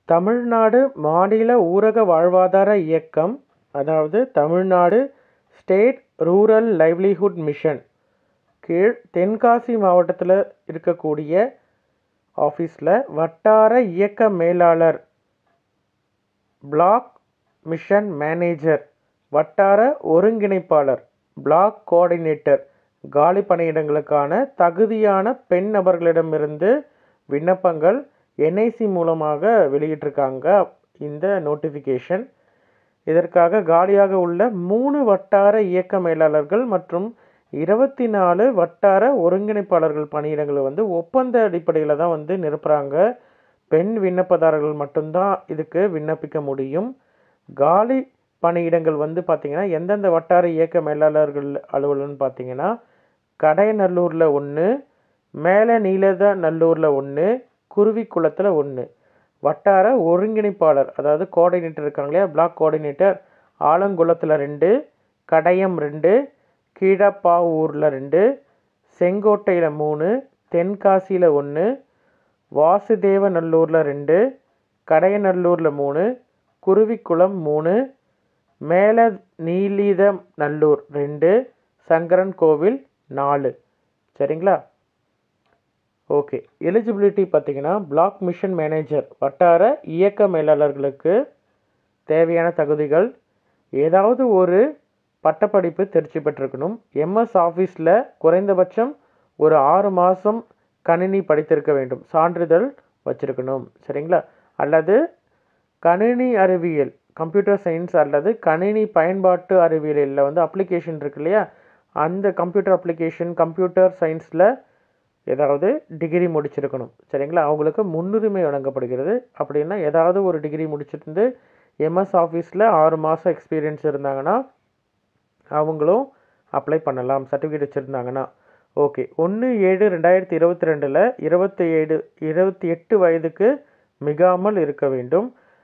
தமிழ்நாடு மாநில ஊரக வாழ்வாதார இயக்கம் அதாவது Tamil Nadu state rural livelihood mission கீழ் தென்காசி மாவட்டத்தில் இருக்கக்கூடிய ஆஃபீஸில் வட்டார இயக்க மேலாளர் பிளாக் மிஷன் மேனேஜர் வட்டார ஒருங்கிணைப்பாளர் பிளாக் கோஆர்டினேட்டர் காலி பணியிடங்களுக்கான தகுதியான பெண் நபர்களிடமிருந்து விண்ணப்பங்கள் என்ஐசி மூலமாக வெளியிட்டிருக்காங்க இந்த நோட்டிஃபிகேஷன் இதற்காக காலியாக உள்ள மூணு வட்டார இயக்க மேலாளர்கள் மற்றும் இருபத்தி நாலு வட்டார ஒருங்கிணைப்பாளர்கள் பணியிடங்களை வந்து ஒப்பந்த அடிப்படையில் தான் வந்து நிரப்புகிறாங்க பெண் விண்ணப்பதாரர்கள் மட்டும்தான் இதுக்கு விண்ணப்பிக்க முடியும் காலி பணியிடங்கள் வந்து பார்த்திங்கன்னா எந்தெந்த வட்டார இயக்க மேலாளர்கள் அலுவலகம்னு பார்த்தீங்கன்னா கடையநல்லூரில் ஒன்று மேலே நீலத நல்லூரில் ஒன்று குருவிக்குளத்தில் ஒன்று வட்டார ஒருங்கிணைப்பாளர் அதாவது கோஆர்டினேட்டர் இருக்காங்க இல்லையா பிளாக் கோஆர்டினேட்டர் ஆலங்குளத்தில் ரெண்டு கடையம் ரெண்டு கீழப்பாவூரில் ரெண்டு செங்கோட்டையில் மூணு தென்காசியில் ஒன்று வாசுதேவநல்லூரில் ரெண்டு கடையநல்லூரில் மூணு குருவிக்குளம் மூணு மேல நீலிதம் நல்லூர் ரெண்டு சங்கரன் கோவில் நாலு சரிங்களா ஓகே எலிஜிபிலிட்டி பார்த்தீங்கன்னா பிளாக் மிஷன் மேனேஜர் வட்டார இயக்க மேலாளர்களுக்கு தேவையான தகுதிகள் ஏதாவது ஒரு பட்டப்படிப்பு தெரிச்சு பெற்றிருக்கணும் எம்எஸ் ஆஃபீஸில் குறைந்தபட்சம் ஒரு ஆறு மாதம் கணினி படித்திருக்க வேண்டும் சான்றிதழ் வச்சிருக்கணும் சரிங்களா அல்லது கணினி அறிவியல் கம்ப்யூட்டர் சயின்ஸ் அல்லது கணினி பயன்பாட்டு அறிவியலில் வந்து அப்ளிகேஷன் இருக்கு இல்லையா அந்த கம்ப்யூட்டர் அப்ளிகேஷன் கம்ப்யூட்டர் சயின்ஸில் ஏதாவது டிகிரி முடிச்சிருக்கணும் சரிங்களா அவங்களுக்கு முன்னுரிமை வழங்கப்படுகிறது அப்படின்னா ஏதாவது ஒரு டிகிரி முடிச்சிருந்து எம்எஸ் ஆஃபீஸில் ஆறு மாதம் எக்ஸ்பீரியன்ஸ் இருந்தாங்கன்னா அவங்களும் அப்ளை பண்ணலாம் சர்டிஃபிகேட் வச்சுருந்தாங்கன்னா ஓகே ஒன்று ஏழு ரெண்டாயிரத்தி இருபத்தி ரெண்டில் இருபத்தி ஏழு இருபத்தி எட்டு வயதுக்கு மிகாமல் இருக்க வேண்டும்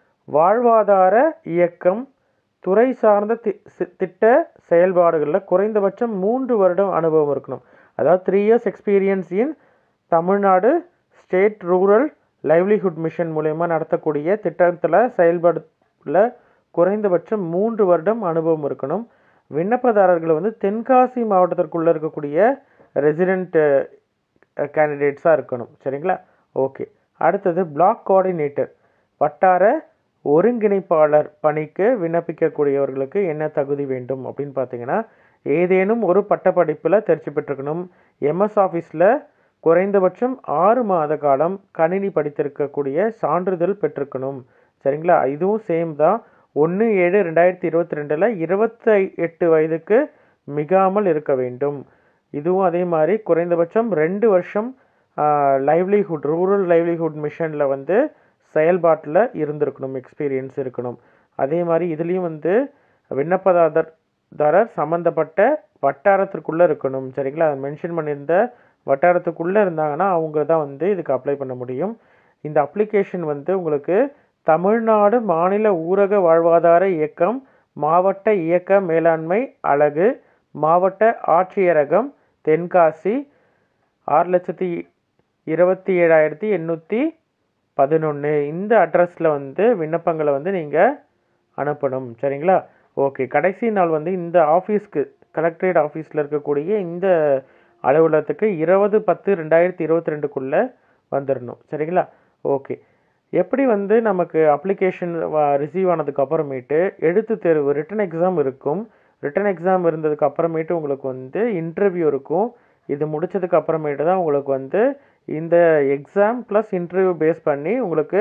வாழ்வாதார இயக்கம் துறை சார்ந்த தி திட்ட செயல்பாடுகளில் குறைந்தபட்சம் மூன்று வருடம் அனுபவம் இருக்கணும் அதாவது three years experience in Tamil Nadu state rural livelihood mission மூலயமா நடத்தக்கூடிய திட்டத்தில் செயல்படுல குறைந்தபட்சம் மூன்று வருடம் அனுபவம் இருக்கணும் விண்ணப்பதாரர்கள் வந்து தென்காசி மாவட்டத்திற்குள்ளே இருக்கக்கூடிய ரெசிடெண்ட் கேண்டிடேட்ஸாக இருக்கணும் சரிங்களா ஓகே அடுத்தது பிளாக் கோஆர்டினேட்டர் வட்டார ஒருங்கிணைப்பாளர் பணிக்கு விண்ணப்பிக்கக்கூடியவர்களுக்கு என்ன தகுதி வேண்டும் அப்படின்னு பார்த்தீங்கன்னா ஏதேனும் ஒரு பட்டப்படிப்பில் தெரிச்சு பெற்றிருக்கணும் எம்எஸ் ஆஃபீஸில் குறைந்தபட்சம் ஆறு மாத காலம் கணினி படித்திருக்கக்கூடிய சான்றிதழ் பெற்றிருக்கணும் சரிங்களா இதுவும் சேம் தான் ஒன்று ஏழு ரெண்டாயிரத்தி இருபத்தி ரெண்டில் இருபத்தி எட்டு வயதுக்கு மிகாமல் இருக்க வேண்டும் இதுவும் அதே மாதிரி குறைந்தபட்சம் ரெண்டு வருஷம் லைவ்லிஹுட் ரூரல் லைவ்லிஹுட் மிஷனில் வந்து செயல்பாட்டில் இருந்திருக்கணும் எக்ஸ்பீரியன்ஸ் இருக்கணும் அதே மாதிரி இதுலேயும் வந்து விண்ணப்பதாரர் தாரர் சம்மந்தப்பட்ட வட்டாரத்திற்குள்ளே இருக்கணும் சரிங்களா அதை மென்ஷன் பண்ணியிருந்த வட்டாரத்துக்குள்ளே இருந்தாங்கன்னா அவங்க தான் வந்து இதுக்கு அப்ளை பண்ண முடியும் இந்த அப்ளிகேஷன் வந்து உங்களுக்கு தமிழ்நாடு மாநில ஊரக வாழ்வாதார இயக்கம் மாவட்ட இயக்க மேலாண்மை அலகு மாவட்ட ஆட்சியரகம் தென்காசி ஆறு லட்சத்தி இருபத்தி ஏழாயிரத்தி எண்ணூற்றி பதினொன்று இந்த அட்ரஸில் வந்து விண்ணப்பங்களை வந்து நீங்கள் அனுப்பணும் சரிங்களா ஓகே கடைசி நாள் வந்து இந்த ஆஃபீஸ்க்கு கலெக்டரேட் ஆஃபீஸில் இருக்கக்கூடிய இந்த அலுவலகத்துக்கு இருபது பத்து ரெண்டாயிரத்தி இருபத்தி ரெண்டுக்குள்ளே வந்துடணும் சரிங்களா ஓகே எப்படி வந்து நமக்கு அப்ளிகேஷன் ரிசீவ் ஆனதுக்கு அப்புறமேட்டு எழுத்து தேர்வு ரிட்டன் எக்ஸாம் இருக்கும் ரிட்டன் எக்ஸாம் இருந்ததுக்கு அப்புறமேட்டு உங்களுக்கு வந்து இன்டர்வியூ இருக்கும் இது முடித்ததுக்கு அப்புறமேட்டு தான் உங்களுக்கு வந்து இந்த எக்ஸாம் ப்ளஸ் இன்டர்வியூ பேஸ் பண்ணி உங்களுக்கு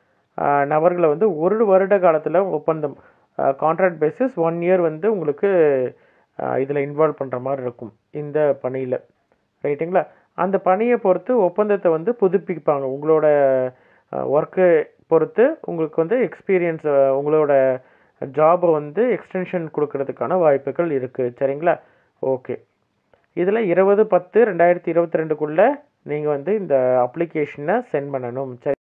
நபர்களை வந்து ஒரு வருட காலத்தில் ஒப்பந்தம் கான்ட்ராக்ட் பேசிஸ் ஒன் இயர் வந்து உங்களுக்கு இதில் இன்வால்வ் பண்ணுற மாதிரி இருக்கும் இந்த பணியில் ரைட்டுங்களா அந்த பணியை பொறுத்து ஒப்பந்தத்தை வந்து புதுப்பிப்பாங்க உங்களோட ஒர்க்கு பொறுத்து உங்களுக்கு வந்து எக்ஸ்பீரியன்ஸ் உங்களோட ஜாபை வந்து எக்ஸ்டென்ஷன் கொடுக்கறதுக்கான வாய்ப்புகள் இருக்குது சரிங்களா ஓகே இதில் இருபது பத்து ரெண்டாயிரத்தி இருபத்தி ரெண்டுக்குள்ளே நீங்கள் வந்து இந்த அப்ளிகேஷனை சென்ட் பண்ணணும் சரி